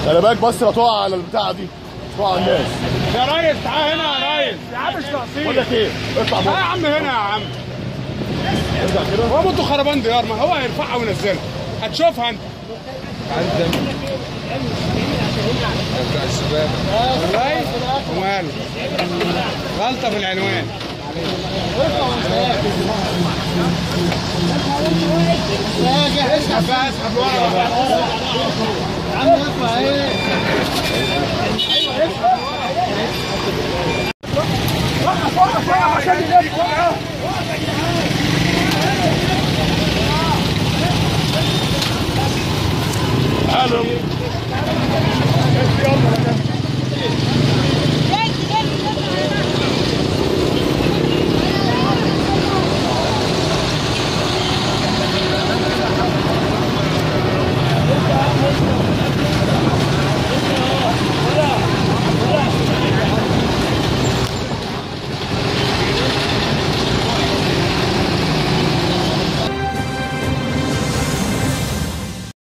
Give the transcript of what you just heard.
خلي بالك بس لا تقع على البتاعه دي تقع على الناس يا ريس تعال هنا يا ريس يا عم مش ناقصين بقول لك ايه اطلع تعال يا بره عم هنا يا عم ارجع كده هو انتوا خربان ديار ما هو هيرفعها وينزلها هتشوفها انت والله وماله غلطه في العنوان اسحب بقى اسحب ورا بقى وقف وقف وقف عشان يلف